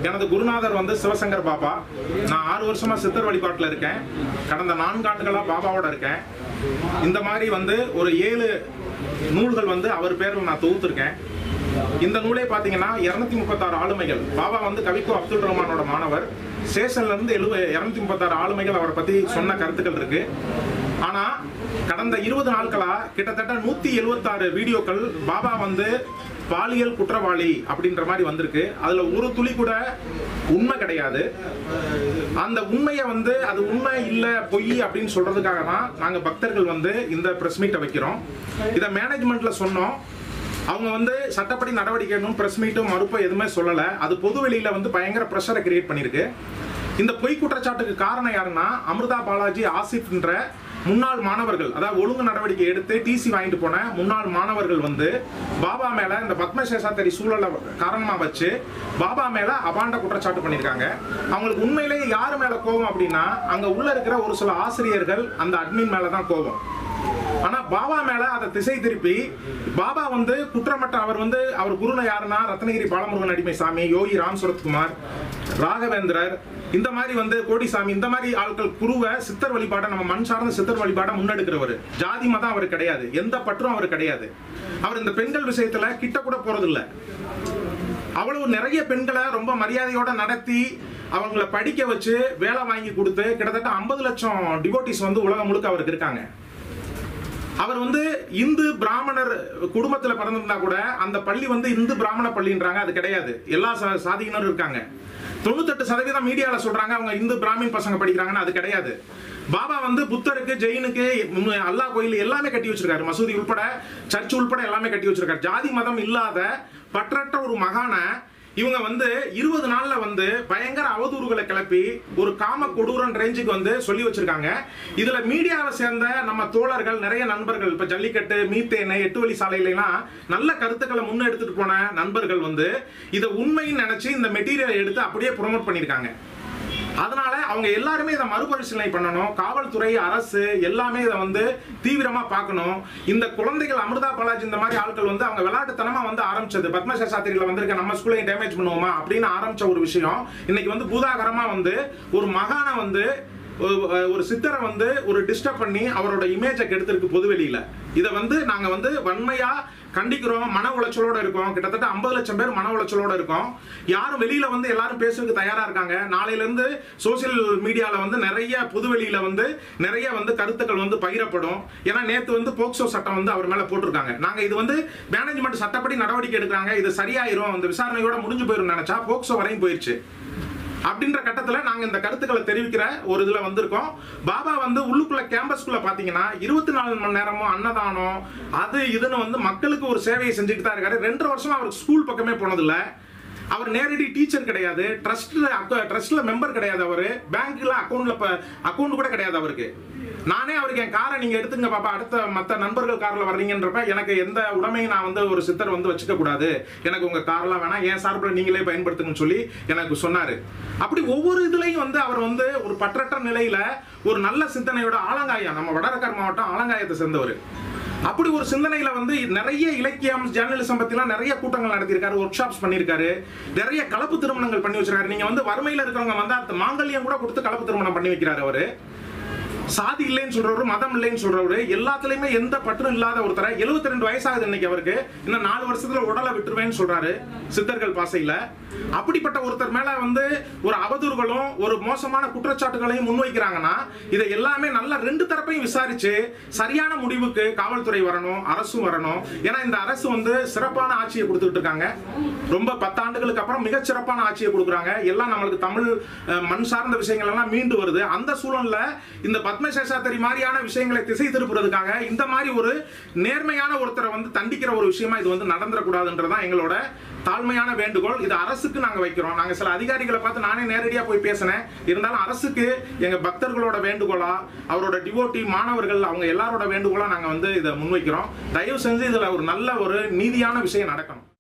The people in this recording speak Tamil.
எனது குருநாதர் வந்து சிவசங்கர் பாபா நான் ஆறு வருஷமா சித்தர் வழிபாட்டில் இருக்கேன் கடந்த நான்காண்டுகளா பாபாவோட இருக்கேன் இந்த மாதிரி வந்து ஒரு ஏழு நூல்கள் வந்து அவர் பேரில் நான் தொகுத்திருக்கேன் இந்த நூலே பார்த்தீங்கன்னா இருநூத்தி முப்பத்தாறு ஆளுமைகள் பாபா வந்து கவிக்கோ அப்துல் ரஹ்மானோட மாணவர் சேஷன்ல இருந்து எழுப இருநூத்தி முப்பத்தாறு ஆளுமைகள் அவரை பத்தி சொன்ன கருத்துக்கள் இருக்கு ஆனா கடந்த இருபது நாட்களா கிட்டத்தட்ட நூத்தி எழுபத்தாறு வீடியோக்கள் பாபா வந்து பாலியல் குற்றவாளி அப்படின்ற மாதிரி வந்திருக்கு அதுல ஒரு துளி கூட உண்மை கிடையாது அந்த உண்மையை வந்து அது உண்மை இல்ல பொய் அப்படின்னு சொல்றதுக்காக தான் நாங்க பக்தர்கள் வந்து இந்த பிரஸ் மீட்டை வைக்கிறோம் இதை மேனேஜ்மெண்ட்ல சொன்னோம் அவங்க வந்து சட்டப்படி நடவடிக்கை எடுக்கணும் பிரஸ் மீட்டும் மறுப்போ எதுவுமே சொல்லல அது பொது வெளியில வந்து பயங்கர ப்ரெஷரை கிரியேட் பண்ணிருக்கு இந்த பொய் குற்றச்சாட்டுக்கு காரணம் யாருன்னா அமிர்தா பாலாஜி ஆசிப்ன்ற முன்னாள் மாணவர்கள் அதாவது ஒழுங்கு நடவடிக்கை எடுத்து டிசி வாங்கிட்டு போன முன்னாள் மாணவர்கள் வந்து பாபா மேல இந்த பத்மசேஷாத்தரி சூழலை காரணமா வச்சு பாபா மேல அபாண்ட குற்றச்சாட்டு பண்ணியிருக்காங்க அவங்களுக்கு உண்மையிலேயே யாரு மேல கோபம் அப்படின்னா அங்க உள்ள இருக்கிற ஒரு சில ஆசிரியர்கள் அந்த அட்மின் மேல தான் கோபம் ஆனா பாபா மேல அதை திசை திருப்பி பாபா வந்து குற்றமற்ற அவர் வந்து அவர் குருன யாருன்னா ரத்னகிரி பாலமுருகன் அடிமை சாமி யோகி ராம் சுரத்குமார் ராகவேந்திரர் இந்த மாதிரி வந்து கோடிசாமி இந்த மாதிரி ஆட்கள் குருவை சித்தர் வழிபாட்டை நம்ம மண் சார்ந்த சித்தர் வழிபாட்டை முன்னெடுக்கிறவர் ஜாதி மதம் அவர் கிடையாது எந்த பற்றும் அவர் கிடையாது அவர் இந்த பெண்கள் விஷயத்துல கிட்ட கூட போறது இல்ல அவ்வளவு நிறைய பெண்களை ரொம்ப மரியாதையோட நடத்தி அவங்கள படிக்க வச்சு வேலை வாங்கி கொடுத்து கிட்டத்தட்ட ஐம்பது லட்சம் டிவோட்டிஸ் வந்து உலகம் முழுக்க அவருக்கு இருக்காங்க அவர் வந்து இந்து பிராமணர் குடும்பத்துல பிறந்திருந்தா கூட அந்த பள்ளி வந்து இந்து பிராமண பள்ளின்றாங்க அது கிடையாது எல்லா சா- சாதியினரும் இருக்காங்க தொண்ணூத்தெட்டு சதவீதம் மீடியால சொல்றாங்க அவங்க இந்து பிராமின் பசங்க படிக்கிறாங்கன்னு அது கிடையாது பாபா வந்து புத்தருக்கு ஜெயினுக்கு உம், அல்லாஹ் கோயில் எல்லாமே கட்டி வச்சிருக்காரு மசூதி உள்பட சர்ச் உள்பட எல்லாமே கட்டி வச்சிருக்காரு ஜாதி மதம் இல்லாத பற்றற்ற ஒரு மகான இவங்க வந்து இருபது நாள்ல வந்து பயங்கர அவதூறுகளை கிளப்பி ஒரு காம கொடூரன் ரேஞ்சுக்கு வந்து சொல்லி வச்சிருக்காங்க இதுல மீடியாவை சேர்ந்த நம்ம தோழர்கள் நிறைய நண்பர்கள் இப்ப ஜல்லிக்கட்டு மீத்தேனை எட்டு வழி சாலையிலாம் நல்ல கருத்துக்களை முன்னெடுத்துட்டு போன நண்பர்கள் வந்து இதை உண்மைன்னு நினைச்சு இந்த மெட்டீரியலை எடுத்து அப்படியே ப்ரோமோட் பண்ணியிருக்காங்க அதனால அவங்க எல்லாருமே இதை மறுபரிசீலனை பண்ணணும் காவல்துறை அரசு எல்லாமே இதை வந்து தீவிரமா பார்க்கணும் இந்த குழந்தைகள் அமிர்தா பாலாஜி இந்த மாதிரி ஆட்கள் வந்து அவங்க விளையாட்டுத்தனமா வந்து ஆரம்பிச்சது பத்மசாஸ்திரியில வந்திருக்க நம்ம ஸ்கூலையும் டேமேஜ் பண்ணுவோமா அப்படின்னு ஆரம்பிச்ச ஒரு விஷயம் இன்னைக்கு வந்து பூதாகரமா வந்து ஒரு மகானை வந்து ஒரு- ஒரு சித்தரை வந்து ஒரு டிஸ்டர்ப் பண்ணி அவரோட இமேஜை கெடுத்திருக்கு பொதுவெளியில இதை வந்து நாங்க வந்து வன்மையா கண்டிக்கிறோம் மன உளைச்சலோட இருக்கோம் கிட்டத்தட்ட ஐம்பது லட்சம் பேர் மன உளைச்சலோட இருக்கோம் யாரும் வெளியில வந்து எல்லாரும் பேசுறதுக்கு தயாரா இருக்காங்க நாளையில இருந்து சோசியல் மீடியால வந்து நிறைய பொதுவெளியில வந்து நிறைய வந்து கருத்துக்கள் வந்து பகிரப்படும் ஏன்னா நேத்து வந்து போக்சோ சட்டம் வந்து அவர் மேல போட்டிருக்காங்க நாங்க இது வந்து மேனேஜ்மெண்ட் சட்டப்படி நடவடிக்கை எடுக்கிறாங்க இது சரியாயிரும் இந்த விசாரணையோட முடிஞ்சு போயிரும் நினைச்சா போக்சோ வரையும் போயிருச்சு அப்படின்ற கட்டத்துல நாங்க இந்த கருத்துக்களை தெரிவிக்கிற ஒரு இதுல வந்திருக்கோம் பாபா வந்து உள்ளுக்குள்ள கேம்பஸ்குள்ள பாத்தீங்கன்னா இருபத்தி நாலு மணி நேரமும் அன்னதானம் அது இதுன்னு வந்து மக்களுக்கு ஒரு சேவையை செஞ்சுட்டு தான் இருக்காரு ரெண்டரை வருஷமா அவருக்கு ஸ்கூல் பக்கமே போனதில்ல அவர் நேரடி டீச்சர் கிடையாது ட்ரஸ்ட்ல ட்ரஸ்ட்ல மெம்பர் கிடையாது அவரு பேங்க்ல அக்கௌண்ட்ல அக்கௌண்ட் கூட கிடையாது அவருக்கு நானே அவருக்கு என் காரை நீங்க எடுத்துங்க பாப்பா அடுத்த மத்த நண்பர்கள் கார்ல வர்றீங்கன்றப்ப எனக்கு எந்த உடமையும் நான் வந்து ஒரு சித்தர் வந்து வச்சுக்க கூடாது எனக்கு உங்க கார்லாம் வேணாம் என் சார்பில் நீங்களே பயன்படுத்துங்கன்னு சொல்லி எனக்கு சொன்னாரு அப்படி ஒவ்வொரு இதுலயும் வந்து அவர் வந்து ஒரு பற்றற்ற நிலையில ஒரு நல்ல சிந்தனையோட ஆலங்காயம் நம்ம வடரக்கர் மாவட்டம் ஆலங்காயத்தை சேர்ந்தவர் அப்படி ஒரு சிந்தனையில வந்து நிறைய இலக்கியம் ஜேர்னலிசம் பத்திலாம் நிறைய கூட்டங்கள் நடத்தியிருக்காரு ஒர்க் ஷாப்ஸ் பண்ணியிருக்காரு நிறைய கலப்பு திருமணங்கள் பண்ணி வச்சிருக்காரு நீங்க வந்து வறுமையில இருக்கிறவங்க வந்து அந்த மாங்கல்யம் கூட கொடுத்து கலப்பு திருமணம் பண்ணி வைக்கிறாரு அவரு சாதி இல்லைன்னு சொல்றவரு மதம் இல்லைன்னு சொல்றவரு எல்லாத்துலயுமே எந்த பற்றும் இல்லாத ஒருத்தரை 72 ரெண்டு வயசாகுது இன்னைக்கு அவருக்கு இன்னும் நாலு வருஷத்துல உடலை விட்டுருவேன்னு சொல்றாரு சித்தர்கள் பாசையில அப்படிப்பட்ட ஒருத்தர் மேல வந்து ஒரு அவதூறுகளும் ஒரு மோசமான குற்றச்சாட்டுகளையும் முன்வைக்கிறாங்கன்னா இதை எல்லாமே நல்ல ரெண்டு தரப்பையும் விசாரிச்சு சரியான முடிவுக்கு காவல்துறை வரணும் அரசும் வரணும் ஏன்னா இந்த அரசு வந்து சிறப்பான ஆட்சியை கொடுத்துட்டு இருக்காங்க ரொம்ப பத்தாண்டுகளுக்கு அப்புறம் மிகச் சிறப்பான ஆட்சியை கொடுக்குறாங்க எல்லாம் நம்மளுக்கு தமிழ் அஹ், மண் சார்ந்த விஷயங்கள் எல்லாம் மீண்டு வருது அந்த சூழல்ல இந்த பத்மசேஷாத்திரி மாதிரியான விஷயங்களை திசை திருப்புறதுக்காக இந்த மாதிரி ஒரு நேர்மையான ஒருத்தரை வந்து தண்டிக்கிற ஒரு விஷயமா இது வந்து நடந்துடக்கூடாதுன்றதான் எங்களோட தாழ்மையான வேண்டுகோள் இது அரசுக்கு நாங்க வைக்கிறோம் நாங்க சில அதிகாரிகளை பார்த்து நானே நேரடியா போய் பேசினேன் இருந்தாலும் அரசுக்கு எங்க பக்தர்களோட வேண்டுகோளா அவரோட டிவோட்டி மாணவர்கள் அவங்க எல்லாரோட வேண்டுகோளா நாங்க வந்து இதை முன்வைக்கிறோம் தயவு செஞ்சு இதுல ஒரு நல்ல ஒரு நீதியான விஷயம் நடக்கணும்